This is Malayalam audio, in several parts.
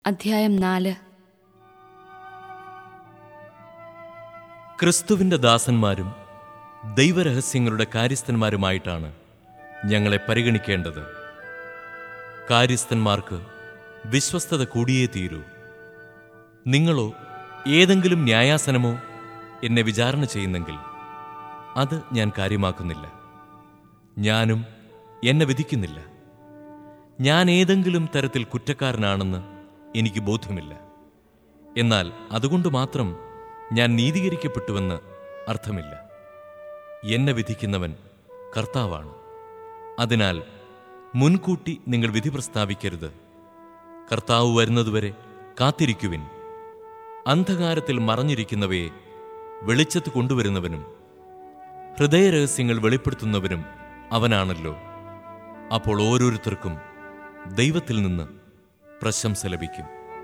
അധ്യായം നാല് ക്രിസ്തുവിന്റെ ദാസന്മാരും ദൈവരഹസ്യങ്ങളുടെ കാര്യസ്ഥന്മാരുമായിട്ടാണ് ഞങ്ങളെ പരിഗണിക്കേണ്ടത് കാര്യസ്ഥന്മാർക്ക് വിശ്വസ്തത കൂടിയേ തീരൂ നിങ്ങളോ ഏതെങ്കിലും ന്യായാസനമോ എന്നെ വിചാരണ ചെയ്യുന്നെങ്കിൽ അത് ഞാൻ കാര്യമാക്കുന്നില്ല ഞാനും എന്നെ വിധിക്കുന്നില്ല ഞാൻ ഏതെങ്കിലും തരത്തിൽ കുറ്റക്കാരനാണെന്ന് എനിക്ക് ബോധ്യമില്ല എന്നാൽ അതുകൊണ്ട് മാത്രം ഞാൻ നീതീകരിക്കപ്പെട്ടുവെന്ന് അർത്ഥമില്ല എന്നെ വിധിക്കുന്നവൻ കർത്താവാണ് അതിനാൽ മുൻകൂട്ടി നിങ്ങൾ വിധി പ്രസ്താവിക്കരുത് കർത്താവ് വരുന്നതുവരെ കാത്തിരിക്കുവിൻ അന്ധകാരത്തിൽ മറഞ്ഞിരിക്കുന്നവയെ വെളിച്ചത്ത് കൊണ്ടുവരുന്നവനും ഹൃദയരഹസ്യങ്ങൾ വെളിപ്പെടുത്തുന്നവനും അവനാണല്ലോ അപ്പോൾ ഓരോരുത്തർക്കും ദൈവത്തിൽ നിന്ന് പ്രശംസ ലഭിക്കും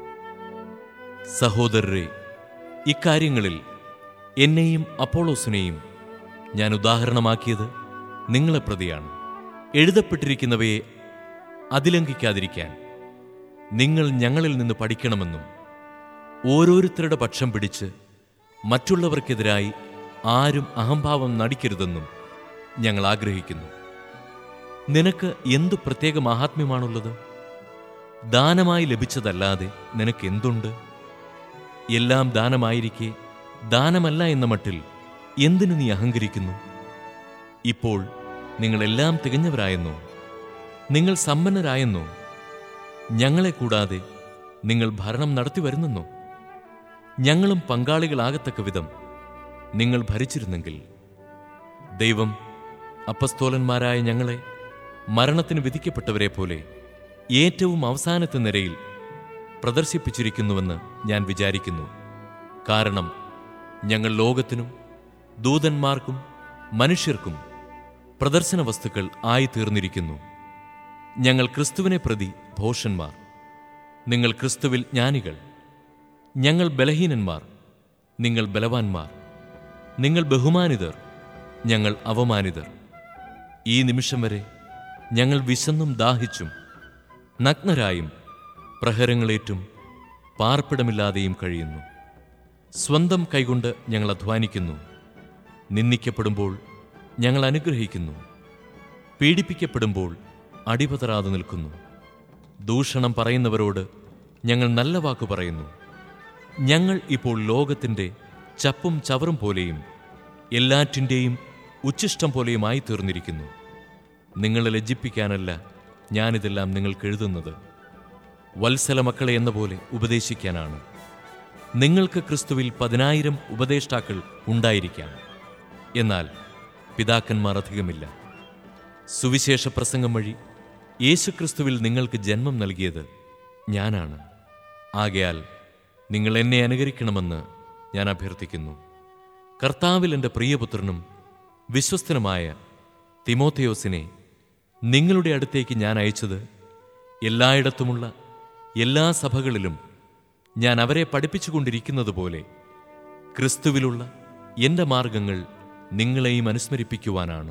സഹോദരരെ ഇക്കാര്യങ്ങളിൽ എന്നെയും അപ്പോളോസിനെയും ഞാൻ ഉദാഹരണമാക്കിയത് നിങ്ങളെ പ്രതിയാണ് എഴുതപ്പെട്ടിരിക്കുന്നവയെ അതിലംഘിക്കാതിരിക്കാൻ നിങ്ങൾ ഞങ്ങളിൽ നിന്ന് പഠിക്കണമെന്നും ഓരോരുത്തരുടെ പക്ഷം പിടിച്ച് മറ്റുള്ളവർക്കെതിരായി ആരും അഹംഭാവം നടിക്കരുതെന്നും ഞങ്ങൾ ആഗ്രഹിക്കുന്നു നിനക്ക് എന്തു പ്രത്യേക മാഹാത്മ്യമാണുള്ളത് ദാനമായി ലഭിച്ചതല്ലാതെ നിനക്ക് എന്തുണ്ട് എല്ലാം ദാനമായിരിക്കെ ദാനമല്ല എന്ന മട്ടിൽ എന്തിനു നീ അഹങ്കരിക്കുന്നു ഇപ്പോൾ നിങ്ങളെല്ലാം തികഞ്ഞവരായെന്നോ നിങ്ങൾ സമ്പന്നരായെന്നോ ഞങ്ങളെ കൂടാതെ നിങ്ങൾ ഭരണം നടത്തി വരുന്നെന്നോ ഞങ്ങളും പങ്കാളികളാകത്തക്ക വിധം നിങ്ങൾ ഭരിച്ചിരുന്നെങ്കിൽ ദൈവം അപ്പസ്തോലന്മാരായ ഞങ്ങളെ മരണത്തിന് വിധിക്കപ്പെട്ടവരെ പോലെ ഏറ്റവും അവസാനത്തെ നിരയിൽ പ്രദർശിപ്പിച്ചിരിക്കുന്നുവെന്ന് ഞാൻ വിചാരിക്കുന്നു കാരണം ഞങ്ങൾ ലോകത്തിനും ദൂതന്മാർക്കും മനുഷ്യർക്കും പ്രദർശന വസ്തുക്കൾ ആയി തീർന്നിരിക്കുന്നു ഞങ്ങൾ ക്രിസ്തുവിനെ പ്രതി ഭോഷന്മാർ നിങ്ങൾ ക്രിസ്തുവിൽ ജ്ഞാനികൾ ഞങ്ങൾ ബലഹീനന്മാർ നിങ്ങൾ ബലവാന്മാർ നിങ്ങൾ ബഹുമാനിതർ ഞങ്ങൾ അവമാനിതർ ഈ നിമിഷം വരെ ഞങ്ങൾ വിശന്നും ദാഹിച്ചും നഗ്നരായും പ്രഹരങ്ങളേറ്റും പാർപ്പിടമില്ലാതെയും കഴിയുന്നു സ്വന്തം കൈകൊണ്ട് ഞങ്ങൾ അധ്വാനിക്കുന്നു നിന്ദിക്കപ്പെടുമ്പോൾ ഞങ്ങൾ അനുഗ്രഹിക്കുന്നു പീഡിപ്പിക്കപ്പെടുമ്പോൾ അടിപതറാതെ നിൽക്കുന്നു ദൂഷണം പറയുന്നവരോട് ഞങ്ങൾ നല്ല വാക്കു പറയുന്നു ഞങ്ങൾ ഇപ്പോൾ ലോകത്തിൻ്റെ ചപ്പും ചവറും പോലെയും എല്ലാറ്റിൻ്റെയും ഉച്ഛിഷ്ടം പോലെയുമായി തീർന്നിരിക്കുന്നു നിങ്ങളെ ലജ്ജിപ്പിക്കാനല്ല ഞാനിതെല്ലാം നിങ്ങൾക്ക് എഴുതുന്നത് വത്സല മക്കളെ എന്ന പോലെ ഉപദേശിക്കാനാണ് നിങ്ങൾക്ക് ക്രിസ്തുവിൽ പതിനായിരം ഉപദേഷ്ടാക്കൾ ഉണ്ടായിരിക്കാം എന്നാൽ പിതാക്കന്മാർ അധികമില്ല സുവിശേഷ പ്രസംഗം വഴി യേശുക്രിസ്തുവിൽ നിങ്ങൾക്ക് ജന്മം നൽകിയത് ഞാനാണ് ആകയാൽ നിങ്ങൾ എന്നെ അനുകരിക്കണമെന്ന് ഞാൻ അഭ്യർത്ഥിക്കുന്നു കർത്താവിൽ എൻ്റെ പ്രിയപുത്രനും വിശ്വസ്തനുമായ തിമോത്തയോസിനെ നിങ്ങളുടെ അടുത്തേക്ക് ഞാൻ അയച്ചത് എല്ലായിടത്തുമുള്ള എല്ലാ സഭകളിലും ഞാൻ അവരെ പഠിപ്പിച്ചുകൊണ്ടിരിക്കുന്നത് പോലെ ക്രിസ്തുവിലുള്ള എൻ്റെ മാർഗങ്ങൾ നിങ്ങളെയും അനുസ്മരിപ്പിക്കുവാനാണ്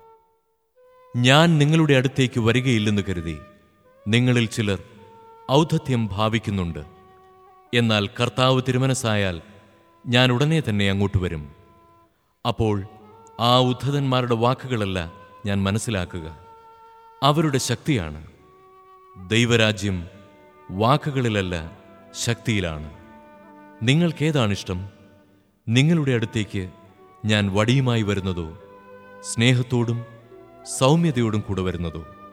ഞാൻ നിങ്ങളുടെ അടുത്തേക്ക് വരികയില്ലെന്ന് കരുതി നിങ്ങളിൽ ചിലർ ഔദ്ധത്യം ഭാവിക്കുന്നുണ്ട് എന്നാൽ കർത്താവ് തിരുമനസായാൽ ഞാൻ ഉടനെ തന്നെ അങ്ങോട്ട് വരും അപ്പോൾ ആ ഉദ്ധതന്മാരുടെ വാക്കുകളല്ല ഞാൻ മനസ്സിലാക്കുക അവരുടെ ശക്തിയാണ് ദൈവരാജ്യം വാക്കുകളിലല്ല ശക്തിയിലാണ് നിങ്ങൾക്കേതാണിഷ്ടം നിങ്ങളുടെ അടുത്തേക്ക് ഞാൻ വടിയുമായി വരുന്നതോ സ്നേഹത്തോടും സൗമ്യതയോടും കൂടെ വരുന്നതോ